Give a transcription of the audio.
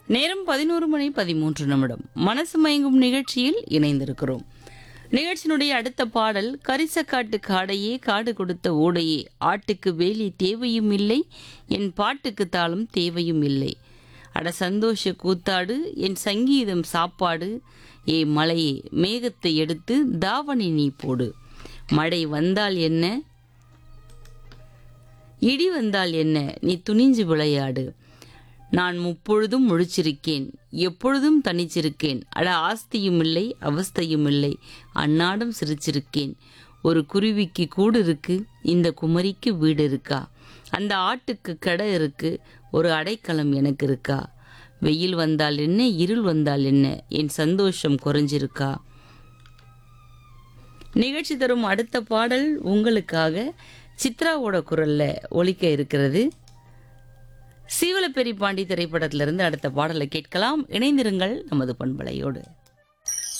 நேரம் பதினோரு மணி பதிமூன்று நிமிடம் மனசு மயங்கும் நிகழ்ச்சியில் இணைந்திருக்கிறோம் நிகழ்ச்சியினுடைய அடுத்த பாடல் கரிசக்காட்டு காடையே காடு கொடுத்த ஓடையே ஆட்டுக்கு வேலி தேவையும் இல்லை என் பாட்டுக்கு தாளம் தேவையும் இல்லை அட சந்தோஷ கூத்தாடு என் சங்கீதம் சாப்பாடு ஏ மலையே மேகத்தை எடுத்து தாவணி நீ போடு மழை வந்தால் என்ன இடி வந்தால் என்ன நீ துணிஞ்சு விளையாடு நான் முப்பொழுதும் முழிச்சிருக்கேன் எப்பொழுதும் தனிச்சிருக்கேன் அட ஆஸ்தியும் இல்லை அவஸ்தையும் இல்லை அன்னாடம் சிரிச்சிருக்கேன் ஒரு குருவிக்கு கூடு இருக்கு இந்த குமரிக்கு வீடு இருக்கா அந்த ஆட்டுக்கு கடை இருக்கு ஒரு அடைக்கலம் எனக்கு இருக்கா வெயில் வந்தால் என்ன இருள் வந்தால் என்ன என் சந்தோஷம் குறைஞ்சிருக்கா நிகழ்ச்சி தரும் அடுத்த பாடல் உங்களுக்காக சித்ராவோட குரல்ல ஒலிக்க இருக்கிறது சீவலப்பெரி பாண்டி திரைப்படத்திலிருந்து அடுத்த பாடலை கேட்கலாம் இணைந்திருங்கள் நமது பண்பலையோடு